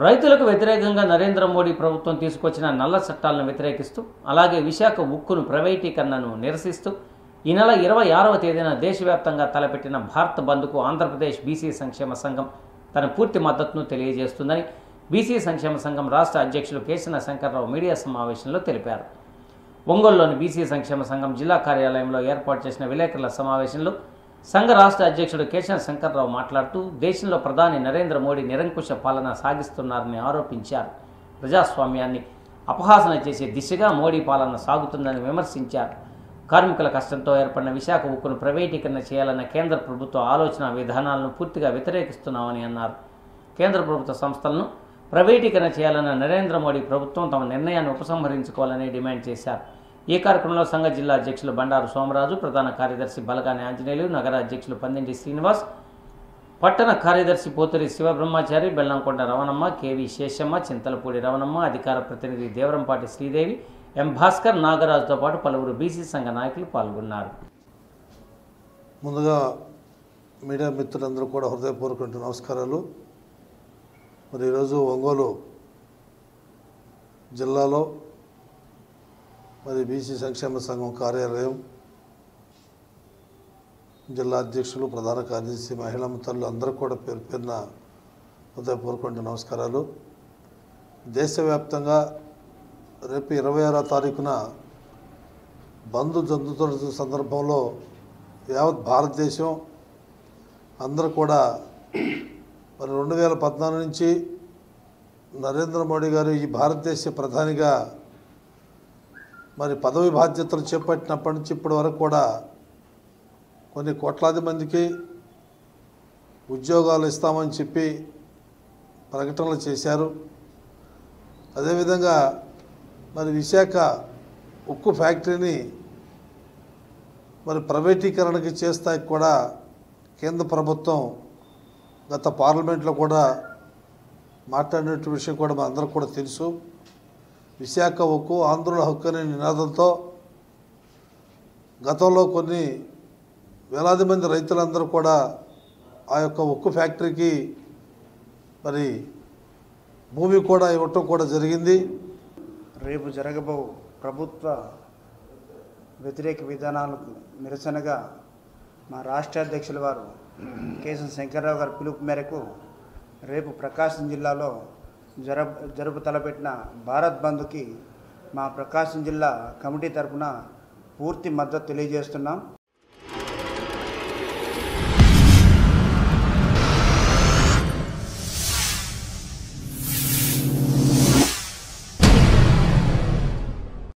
రైతులకు వ్యతిరేకంగా నరేంద్ర మోడీ ప్రభుత్వం తీసుకొచ్చిన నల్ల చట్టాలను వ్యతిరేకిస్తూ అలాగే విశాఖ ఉక్కును ప్రైవేటీకరణను నిరసిస్తూ ఈ నెల ఇరవై ఆరవ తేదీన దేశవ్యాప్తంగా తలపెట్టిన భారత్ బంద్కు ఆంధ్రప్రదేశ్ బీసీ సంక్షేమ సంఘం తన పూర్తి మద్దతును తెలియజేస్తుందని బీసీ సంక్షేమ సంఘం రాష్ట్ర అధ్యక్షులు కేశన శంకర్రావు మీడియా సమావేశంలో తెలిపారు ఒంగోలులోని బీసీ సంక్షేమ సంఘం జిల్లా కార్యాలయంలో ఏర్పాటు చేసిన విలేకరుల సమావేశంలో సంఘ రాష్ట్ర అధ్యక్షుడు కేశవ శంకర్రావు మాట్లాడుతూ దేశంలో ప్రధాని నరేంద్ర మోడీ నిరంకుశ పాలన సాగిస్తున్నారని ఆరోపించారు ప్రజాస్వామ్యాన్ని అపహాసన చేసే దిశగా మోడీ పాలన సాగుతుందని విమర్శించారు కార్మికుల కష్టంతో ఏర్పడిన విశాఖ ఉక్కును ప్రైవేటీకరణ చేయాలన్న కేంద్ర ప్రభుత్వ ఆలోచన విధానాలను పూర్తిగా వ్యతిరేకిస్తున్నామని అన్నారు కేంద్ర ప్రభుత్వ సంస్థలను ప్రైవేటీకరణ చేయాలన్న నరేంద్ర మోడీ ప్రభుత్వం తమ నిర్ణయాన్ని ఉపసంహరించుకోవాలని డిమాండ్ చేశారు ఈ కార్యక్రమంలో సంఘ జిల్లా అధ్యక్షులు బండారు సోమరాజు ప్రధాన కార్యదర్శి బలగాని ఆంజనేయులు నగర అధ్యక్షులు పందింటి శ్రీనివాస్ పట్టణ కార్యదర్శి పోతురి శివబ్రహ్మచారి బెల్లంకొండ రవణమ్మ కేవి శేషమ్మ చింతలపూడి రవణమ్మ అధికార ప్రతినిధి దేవరంపాటి శ్రీదేవి ఎం భాస్కర్ నాగరాజుతో పాటు పలువురు బీసీ సంఘ నాయకులు పాల్గొన్నారు ముందుగా మీడియా మిత్రులందరూ కూడా హృదయపూర్వక నమస్కారాలు మరి ఈరోజు ఒంగోలు జిల్లాలో మరి బీసీ సంక్షేమ సంఘం కార్యాలయం జిల్లా అధ్యక్షులు ప్రధాన కార్యదర్శి మహిళా మిత్రులు అందరూ కూడా పేరు పేరున హృదయపూర్వక నమస్కారాలు దేశవ్యాప్తంగా రేపు ఇరవై ఆరో తారీఖున బంధు జంతుతున్న సందర్భంలో యావత్ భారతదేశం అందరూ కూడా మరి రెండు వేల పద్నాలుగు నుంచి నరేంద్ర మోడీ గారు ఈ భారతదేశ ప్రధానిగా మరి పదవి బాధ్యతలు చేపట్టినప్పటి నుంచి ఇప్పటి వరకు కూడా కొన్ని కోట్లాది మందికి ఉద్యోగాలు ఇస్తామని చెప్పి ప్రకటనలు చేశారు అదేవిధంగా మరి విశాఖ ఉక్కు ఫ్యాక్టరీని మరి ప్రైవేటీకరణకి చేస్తాకి కూడా కేంద్ర ప్రభుత్వం గత పార్లమెంట్లో కూడా మాట్లాడిన విషయం కూడా మన అందరికి కూడా తెలుసు విశాఖ ఉక్కు ఆంధ్రుల హక్కు అనే నినాదంతో గతంలో కొన్ని వేలాది మంది రైతులందరూ కూడా ఆ యొక్క ఉక్కు ఫ్యాక్టరీకి మరి భూమి కూడా ఇవ్వటం కూడా జరిగింది రేపు జరగబో ప్రభుత్వ వ్యతిరేక విధానాలకు నిరసనగా మా రాష్ట్ర అధ్యక్షుల వారు కేశవ శంకర్రావు గారి పిలుపు మేరకు రేపు ప్రకాశం జిల్లాలో జర జరుపు తలపెట్టిన భారత్ బంద్కి మా ప్రకాశం జిల్లా కమిటీ తరపున పూర్తి మద్దతు తెలియజేస్తున్నాం